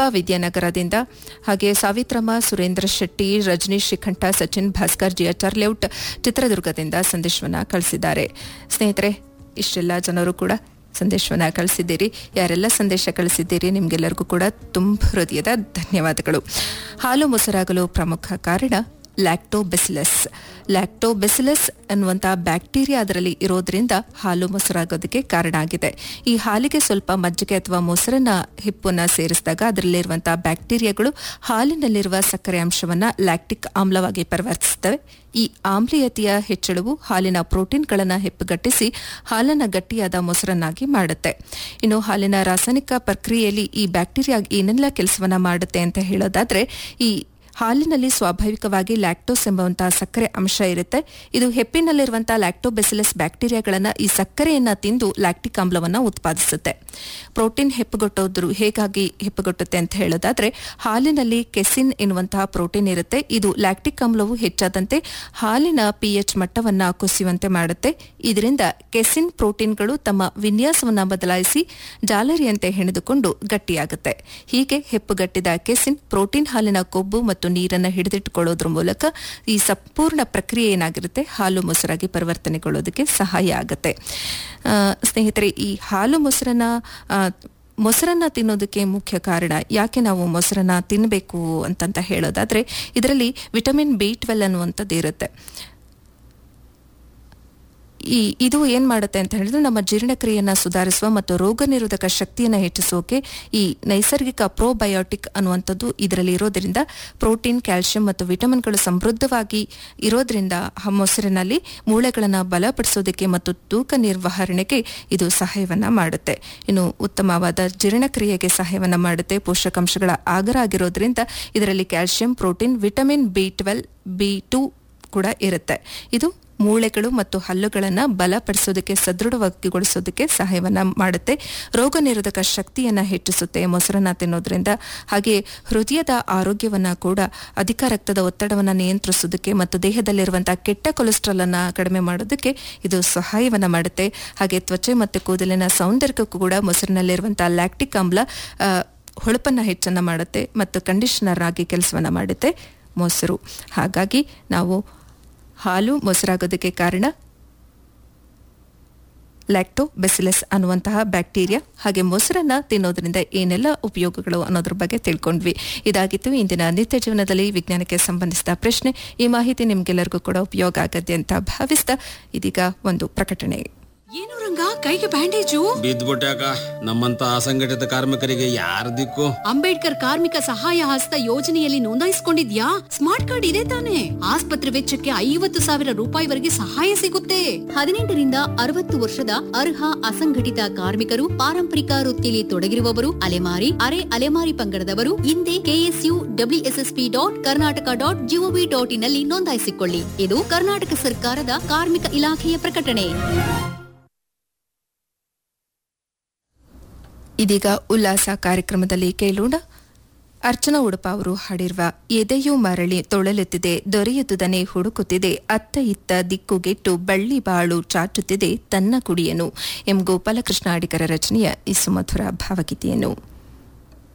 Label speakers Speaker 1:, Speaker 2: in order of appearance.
Speaker 1: ಶಿಲ್ಪಾ ವಿದ್ಯಾನಗರದಿಂದ ಹಾಗೆ Savitramma Surendra Shetty Rajneesh Shikantha Sachin Bhaskar G H R layout ಚಿತ್ರದುರ್ಗದಿಂದ ಸಂದೇಶವನ್ನ ಕಳಿಸಿದ್ದಾರೆ ಸ್ನೇಹಿತರೆ ಇಷ್ಟೆಲ್ಲ ಜನರು ಕೂಡ ಸಂದೇಶವನ್ನ ಕಳಿಸಿದ್ದೀರಿ ಯಾರೆಲ್ಲ ಸಂದೇಶ ಕಳಿಸಿದ್ದೀರಿ ನಿಮಗೆಲ್ಲರಿಗೂ ಕೂಡ ತುಂಬ ಹೃದಯದ ಧನ್ಯವಾದಗಳು ಹಾಲು ಮೊಸರಾಗಲು ಪ್ರಮುಖ ಕಾರಣ ಲ್ಯಾಕ್ಟೋಬೆಸಿಲಸ್ ಲ್ಯಾಕ್ಟೋಬೆಸಿಲಸ್ ಅನ್ನುವಂತಹ ಬ್ಯಾಕ್ಟೀರಿಯಾ ಅದರಲ್ಲಿ ಇರೋದ್ರಿಂದ ಹಾಲು ಮೊಸರಾಗೋದಕ್ಕೆ ಕಾರಣ ಆಗಿದೆ ಈ ಹಾಲಿಗೆ ಸ್ವಲ್ಪ ಮಜ್ಜಿಗೆ ಅಥವಾ ಮೊಸರನ್ನ ಹಿಪ್ಪನ್ನ ಸೇರಿಸಿದಾಗ ಅದರಲ್ಲಿರುವಂತಹ ಬ್ಯಾಕ್ಟೀರಿಯಾಗಳು ಹಾಲಿನಲ್ಲಿರುವ ಸಕ್ಕರೆ ಅಂಶವನ್ನ ಲ್ಯಾಕ್ಟಿಕ್ ಆಮ್ಲವಾಗಿ ಪರಿವರ್ತಿಸುತ್ತವೆ ಈ ಆಮ್ಲೀಯತೆಯ ಹೆಚ್ಚಳವು ಹಾಲಿನ ಪ್ರೋಟೀನ್ಗಳನ್ನು ಹೆಪ್ಪುಗಟ್ಟಿಸಿ ಹಾಲನ್ನ ಗಟ್ಟಿಯಾದ ಮೊಸರನ್ನಾಗಿ ಮಾಡುತ್ತೆ ಇನ್ನು ಹಾಲಿನ ರಾಸಾಯನಿಕ ಪ್ರಕ್ರಿಯೆಯಲ್ಲಿ ಈ ಬ್ಯಾಕ್ಟೀರಿಯಾ ಏನೆಲ್ಲ ಕೆಲಸವನ್ನ ಮಾಡುತ್ತೆ ಅಂತ ಹೇಳೋದಾದ್ರೆ ಈ ಹಾಲಿನಲ್ಲಿ ಸ್ವಾಭಾವಿಕವಾಗಿ ಲ್ಯಾಕ್ಟೋಸ್ ಎಂಬುವಂತಹ ಸಕ್ಕರೆ ಅಂಶ ಇರುತ್ತೆ ಇದು ಹೆಪ್ಪಿನಲ್ಲಿರುವಂತಹ ಲ್ಯಾಕ್ಟೋಬೆಸಿಲಸ್ ಬ್ಯಾಕ್ಟೀರಿಯಾಗಳನ್ನ ಈ ಸಕ್ಕರೆಯನ್ನ ತಿಂದು ಲ್ಯಾಕ್ಟಿಕ್ ಆಮ್ಲವನ್ನ ಉತ್ಪಾದಿಸುತ್ತೆ ಪ್ರೋಟೀನ್ ಹೆಪ್ಪುಗೊಟ್ಟೋದ್ರು ಹೇಗಾಗಿ ಹೆಪ್ಪುಗೊಟ್ಟುತ್ತೆ ಅಂತ ಹೇಳೋದಾದ್ರೆ ಹಾಲಿನಲ್ಲಿ ಕೆಸಿನ್ ಎನ್ನುವಂತಹ ಪ್ರೋಟೀನ್ ಇರುತ್ತೆ ಇದು ಲ್ಯಾಕ್ಟಿಕ್ ಆಮ್ಲವು ಹೆಚ್ಚಾದಂತೆ ಹಾಲಿನ ಪಿಎಚ್ ಮಟ್ಟವನ್ನ ಕುಸಿಯುವಂತೆ ಮಾಡುತ್ತೆ ಇದರಿಂದ ಕೆಸಿನ್ ಪ್ರೋಟೀನ್ಗಳು ತಮ್ಮ ವಿನ್ಯಾಸವನ್ನ ಬದಲಾಯಿಸಿ ಜಾಲರಿಯಂತೆ ಹೆಣೆದುಕೊಂಡು ಗಟ್ಟಿಯಾಗುತ್ತೆ ಹೀಗೆ ಹೆಪ್ಪುಗಟ್ಟಿದ ಕೆಸಿನ್ ಪ್ರೋಟೀನ್ ಹಾಲಿನ ಕೊಬ್ಬು ಮತ್ತು ನೀರನ್ನು ಹಿಡಿದಿಟ್ಟುಕೊಳ್ಳೋದ್ರ ಮೂಲಕ ಈ ಸಂಪೂರ್ಣ ಪ್ರಕ್ರಿಯೆ ಏನಾಗಿರುತ್ತೆ ಹಾಲು ಮೊಸರಾಗಿ ಪರಿವರ್ತನೆಗೊಳ್ಳೋದಕ್ಕೆ ಸಹಾಯ ಆಗುತ್ತೆ ಆ, ಸ್ನೇಹಿತರೆ ಈ ಹಾಲು ಮೊಸರನ್ನ ಆ, ಮೊಸರನ್ನ ತಿನ್ನೋದಕ್ಕೆ ಮುಖ್ಯ ಕಾರಣ ಯಾಕೆ ನಾವು ಮೊಸರನ್ನ ತಿನ್ನಬೇಕು ಅಂತಂತ ಹೇಳೋದಾದ್ರೆ ಇದರಲ್ಲಿ ವಿಟಮಿನ್ ಬಿ ಟ್ವೆಲ್ ಅನ್ನುವಂಥದ್ದು ಇರುತ್ತೆ ಈ ಇದು ಏನ್ ಮಾಡುತ್ತೆ ಅಂತ ಹೇಳಿದ್ರೆ ನಮ್ಮ ಜೀರ್ಣಕ್ರಿಯೆಯನ್ನ ಸುಧಾರಿಸುವ ಮತ್ತು ರೋಗ ನಿರೋಧಕ ಶಕ್ತಿಯನ್ನ ಹೆಚ್ಚಿಸೋಕೆ ಈ ನೈಸರ್ಗಿಕ ಪ್ರೋಬಯೋಟಿಕ್ ಅನ್ನುವಂಥದ್ದು ಇದರಲ್ಲಿ ಇರೋದ್ರಿಂದ ಪ್ರೋಟೀನ್ ಕ್ಯಾಲ್ಸಿಯಂ ಮತ್ತು ವಿಟಮಿನ್ಗಳು ಸಮೃದ್ಧವಾಗಿ ಇರೋದ್ರಿಂದ ಆ ಮೊಸರಿನಲ್ಲಿ ಮೂಳೆಗಳನ್ನು ಬಲಪಡಿಸೋದಕ್ಕೆ ಮತ್ತು ತೂಕ ನಿರ್ವಹಣೆಗೆ ಇದು ಸಹಾಯವನ್ನ ಮಾಡುತ್ತೆ ಇನ್ನು ಉತ್ತಮವಾದ ಜೀರ್ಣಕ್ರಿಯೆಗೆ ಸಹಾಯವನ್ನ ಮಾಡುತ್ತೆ ಪೋಷಕಾಂಶಗಳ ಆಗರ ಆಗಿರೋದ್ರಿಂದ ಇದರಲ್ಲಿ calcium protein vitamin B twelve B two ಕೂಡ ಇರುತ್ತೆ ಇದು ಮೂಳೆಗಳು ಮತ್ತು ಹಲ್ಲುಗಳನ್ನು ಬಲಪಡಿಸೋದಕ್ಕೆ ಸದೃಢವಾಗಿಗೊಳಿಸೋದಕ್ಕೆ ಸಹಾಯವನ್ನ ಮಾಡುತ್ತೆ ರೋಗ ನಿರೋಧಕ ಶಕ್ತಿಯನ್ನ ಹೆಚ್ಚಿಸುತ್ತೆ ಮೊಸರನ್ನ ತಿನ್ನೋದ್ರಿಂದ ಹಾಗೆ ಹೃದಯದ ಆರೋಗ್ಯವನ್ನ ಕೂಡ ಅಧಿಕ ರಕ್ತದ ಒತ್ತಡವನ್ನ ನಿಯಂತ್ರಿಸೋದಕ್ಕೆ ಮತ್ತು ದೇಹದಲ್ಲಿರುವಂತಹ ಕೆಟ್ಟ ಕೊಲೆಸ್ಟ್ರಾಲ್ ಅನ್ನ ಕಡಿಮೆ ಮಾಡೋದಕ್ಕೆ ಇದು ಸಹಾಯವನ್ನ ಮಾಡುತ್ತೆ ಹಾಗೆ ತ್ವಚೆ ಮತ್ತು ಕೂದಲಿನ ಸೌಂದರ್ಯಕ್ಕೂ ಕೂಡ ಮೊಸರಿನಲ್ಲಿರುವಂತಹ ಲ್ಯಾಕ್ಟಿಕ್ ಆಮ್ಲ ಆ, ಹೊಳಪನ್ನ ಹೆಚ್ಚನ್ನ ಮಾಡುತ್ತೆ ಮತ್ತು ಕಂಡೀಷನರ್ ಆಗಿ ಕೆಲಸವನ್ನ ಮಾಡುತ್ತೆ ಮೊಸರು ಹಾಗಾಗಿ ನಾವು ಹಾಲು ಮೊಸರಾಗೋದಕ್ಕೆ ಕಾರಣ ಲ್ಯಾಕ್ಟೋ ಬೆಸಿಲಸ್ ಅನ್ನುವಂತಹ ಬ್ಯಾಕ್ಟೀರಿಯಾ ಹಾಗೆ ಮೊಸರನ್ನ ತಿನ್ನೋದ್ರಿಂದ ಏನೆಲ್ಲ ಉಪಯೋಗಗಳು ಅನ್ನೋದ್ರ ಬಗ್ಗೆ ತಿಳ್ಕೊಂಡ್ವಿ ಇದಾಗಿತ್ತು ಇಂದಿನ ನಿತ್ಯ ಜೀವನದಲ್ಲಿ ವಿಜ್ಞಾನಕ್ಕೆ ಸಂಬಂಧಿಸಿದ ಪ್ರಶ್ನೆ ಈ ಮಾಹಿತಿ ನಿಮ್ಗೆಲ್ಲರಿಗೂ ಕೂಡ ಉಪಯೋಗ ಆಗತ್ತೆ ಅಂತ ಭಾವಿಸ್ತಾ ಇದೀಗ ಒಂದು ಪ್ರಕಟಣೆ
Speaker 2: ಏನು ರಂಗ ಕೈಗೆ ಬ್ಯಾಂಡೇಜು
Speaker 3: ಬಿದ್ದ್ಬಿಟ್ಯಾಕ ನಮ್ಮಂತ ಅಸಂಘಟಿತ ಕಾರ್ಮಿಕರಿಗೆ ಯಾರ ದಿಕ್ಕು
Speaker 2: ಅಂಬೇಡ್ಕರ್ ಕಾರ್ಮಿಕ ಸಹಾಯ ಹಸ್ತ ಯೋಜನೆಯಲ್ಲಿ ನೋಂದಾಯಿಸಿಕೊಂಡಿದ್ಯಾ ಸ್ಮಾರ್ಟ್ ಕಾರ್ಡ್ ಇದೆ ತಾನೆ ಆಸ್ಪತ್ರೆ ವೆಚ್ಚಕ್ಕೆ ಐವತ್ತು ಸಾವಿರ ರೂಪಾಯಿವರೆಗೆ ಸಹಾಯ ಸಿಗುತ್ತೆ ಹದಿನೆಂಟರಿಂದ ಅರವತ್ತು ವರ್ಷದ ಅರ್ಹ ಅಸಂಘಟಿತ ಕಾರ್ಮಿಕರು ಪಾರಂಪರಿಕ ವೃತ್ತಿಯಲ್ಲಿ ತೊಡಗಿರುವವರು ಅಲೆಮಾರಿ ಅರೆ ಅಲೆಮಾರಿ ಪಂಗಡದವರು ಹಿಂದೆ K S U W S S P dot Karnataka dot G O V dot in ನಲ್ಲಿ ನೋಂದಾಯಿಸಿಕೊಳ್ಳಿ ಇದು ಕರ್ನಾಟಕ ಸರ್ಕಾರದ ಕಾರ್ಮಿಕ ಇಲಾಖೆಯ ಪ್ರಕಟಣೆ
Speaker 1: ಇದೀಗ ಉಲ್ಲಾಸ ಕಾರ್ಯಕ್ರಮದಲ್ಲಿ ಕೇಳೋಣ ಅರ್ಚನಾ ಉಡುಪ ಅವರು ಹಾಡಿರುವ ಎದೆಯು ಮರಳಿ ತೊಳಲುತ್ತಿದೆ ದೊರೆಯುತ್ತದನೆ ಹುಡುಕುತ್ತಿದೆ ಅತ್ತ ಇತ್ತ ದಿಕ್ಕುಗೆಟ್ಟು ಬಳ್ಳಿ ಬಾಳು ಚಾಚುತ್ತಿದೆ ತನ್ನ ಕುಡಿಯನು ಎಂ ಗೋಪಾಲಕೃಷ್ಣ ಅಡಿಗರ ರಚನೆಯ ಈ ಸುಮಧುರ ಭಾವಗೀತೆಯನ್ನು